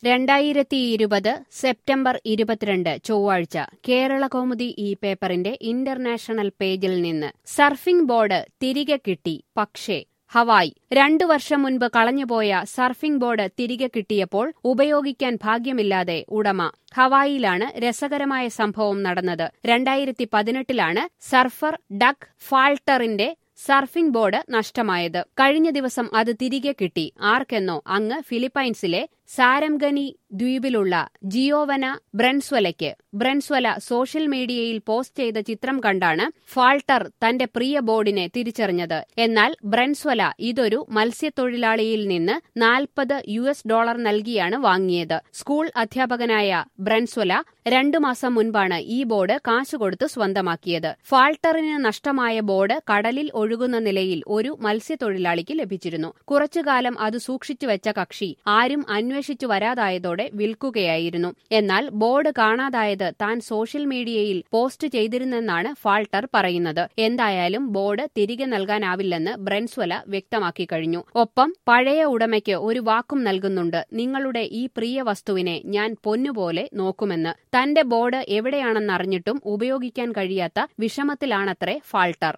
രണ്ടായിരത്തി ഇരുപത് സെപ്റ്റംബർ ഇരുപത്തിരണ്ട് ചൊവ്വാഴ്ച കേരളകൗമുദി ഈ പേപ്പറിന്റെ ഇന്റർനാഷണൽ പേജിൽ നിന്ന് സർഫിംഗ് ബോർഡ് തിരികെ കിട്ടി പക്ഷേ ഹവായ് രണ്ടു വർഷം മുൻപ് കളഞ്ഞുപോയ സർഫിംഗ് ബോർഡ് തിരികെ കിട്ടിയപ്പോൾ ഉപയോഗിക്കാൻ ഭാഗ്യമില്ലാതെ ഉടമ ഹവായിലാണ് രസകരമായ സംഭവം നടന്നത് രണ്ടായിരത്തി പതിനെട്ടിലാണ് സർഫർ ഡക് ഫാൾട്ടറിന്റെ സർഫിംഗ് ബോർഡ് നഷ്ടമായത് കഴിഞ്ഞ ദിവസം അത് തിരികെ കിട്ടി ആർക്കെന്നോ അങ്ങ് ഫിലിപ്പൈൻസിലെ സാരംഗനി ദ്വീപിലുള്ള ജിയോവന ബ്രൻസ്വലയ്ക്ക് ബ്രൻസ്വല സോഷ്യൽ മീഡിയയിൽ പോസ്റ്റ് ചെയ്ത ചിത്രം കണ്ടാണ് ഫാൾട്ടർ തന്റെ പ്രിയ ബോർഡിനെ തിരിച്ചറിഞ്ഞത് എന്നാൽ ബ്രൻസ്വല ഇതൊരു മത്സ്യത്തൊഴിലാളിയിൽ നിന്ന് നാൽപ്പത് യു എസ് ഡോളർ നൽകിയാണ് വാങ്ങിയത് സ്കൂൾ അധ്യാപകനായ ബ്രൻസ്വല രണ്ടു മാസം മുൻപാണ് ഈ ബോർഡ് കാശുകൊടുത്ത് സ്വന്തമാക്കിയത് ഫാൾട്ടറിന് നഷ്ടമായ ബോർഡ് കടലിൽ ഒഴുകുന്ന നിലയിൽ ഒരു മത്സ്യത്തൊഴിലാളിക്ക് ലഭിച്ചിരുന്നു കുറച്ചുകാലം അത് സൂക്ഷിച്ചുവെച്ച കക്ഷി ആരും അന്വേഷിച്ചു വരാതായതോടെ വിൽക്കുകയായിരുന്നു എന്നാൽ ബോർഡ് കാണാതായത് താൻ സോഷ്യൽ മീഡിയയിൽ പോസ്റ്റ് ചെയ്തിരുന്നെന്നാണ് ഫാൾട്ടർ പറയുന്നത് എന്തായാലും ബോർഡ് തിരികെ നൽകാനാവില്ലെന്ന് ബ്രെൻസ്വല വ്യക്തമാക്കി കഴിഞ്ഞു ഒപ്പം പഴയ ഉടമയ്ക്ക് ഒരു വാക്കും നൽകുന്നുണ്ട് നിങ്ങളുടെ ഈ പ്രിയ വസ്തുവിനെ ഞാൻ പൊന്നുപോലെ നോക്കുമെന്ന് തന്റെ ബോർഡ് എവിടെയാണെന്നറിഞ്ഞിട്ടും ഉപയോഗിക്കാൻ കഴിയാത്ത വിഷമത്തിലാണത്രേ ഫാൾട്ടർ